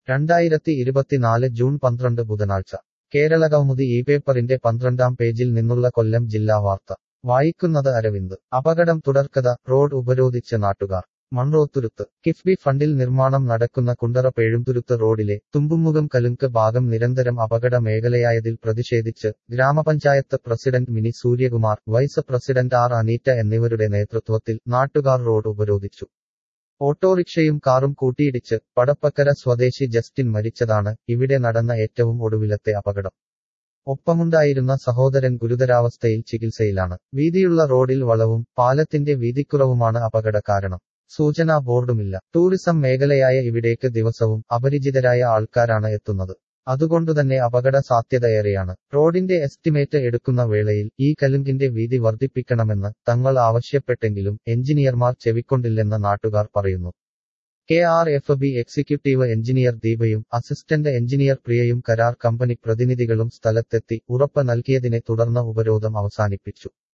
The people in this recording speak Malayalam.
രണ്ടായിരത്തി ഇരുപത്തിനാല് ജൂൺ പന്ത്രണ്ട് ബുധനാഴ്ച കേരള കൗമുദി ഈ പേപ്പറിന്റെ പന്ത്രണ്ടാം പേജിൽ നിന്നുള്ള കൊല്ലം ജില്ലാ വാർത്ത വായിക്കുന്നത് അരവിന്ദ് അപകടം തുടർക്കഥ റോഡ് ഉപരോധിച്ച് നാട്ടുകാർ മൺറോത്തുരുത്ത് കിഫ്ബി ഫണ്ടിൽ നിർമ്മാണം നടക്കുന്ന കുണ്ടറ പേഴുംതുരുത്ത് റോഡിലെ തുമ്പുമുഖം കലുങ്ക് ഭാഗം നിരന്തരം അപകട മേഖലയായതിൽ പ്രതിഷേധിച്ച് ഗ്രാമപഞ്ചായത്ത് president Mini Suryakumar vice president R Aneeta എന്നിവരുടെ നേതൃത്വത്തിൽ നാട്ടുകാർ റോഡ് ഉപരോധിച്ചു ഓട്ടോറിക്ഷയും കാറും കൂട്ടിയിടിച്ച് പടപ്പക്കര സ്വദേശി ജസ്റ്റിൻ മരിച്ചതാണ് ഇവിടെ നടന്ന ഏറ്റവും ഒടുവിലത്തെ അപകടം ഒപ്പമുണ്ടായിരുന്ന സഹോദരൻ ഗുരുതരാവസ്ഥയിൽ ചികിത്സയിലാണ് വീതിയുള്ള റോഡിൽ വളവും പാലത്തിന്റെ വീതിക്കുറവുമാണ് അപകട കാരണം സൂചനാ ബോർഡുമില്ല ടൂറിസം മേഖലയായ ഇവിടേക്ക് ദിവസവും അപരിചിതരായ ആൾക്കാരാണ് എത്തുന്നത് അതുകൊണ്ടുതന്നെ അപകട സാധ്യത ഏറെയാണ് റോഡിന്റെ എസ്റ്റിമേറ്റ് എടുക്കുന്ന വേളയിൽ ഈ കലുങ്കിന്റെ വീതി വർദ്ധിപ്പിക്കണമെന്ന് തങ്ങൾ ആവശ്യപ്പെട്ടെങ്കിലും എഞ്ചിനീയർമാർ ചെവിക്കൊണ്ടില്ലെന്ന് നാട്ടുകാർ പറയുന്നു K R F B executive engineer ദീപയും അസിസ്റ്റന്റ് എഞ്ചിനീയർ പ്രിയയും കരാർ കമ്പനി പ്രതിനിധികളും സ്ഥലത്തെത്തി ഉറപ്പ് നൽകിയതിനെ തുടർന്ന് ഉപരോധം അവസാനിപ്പിച്ചു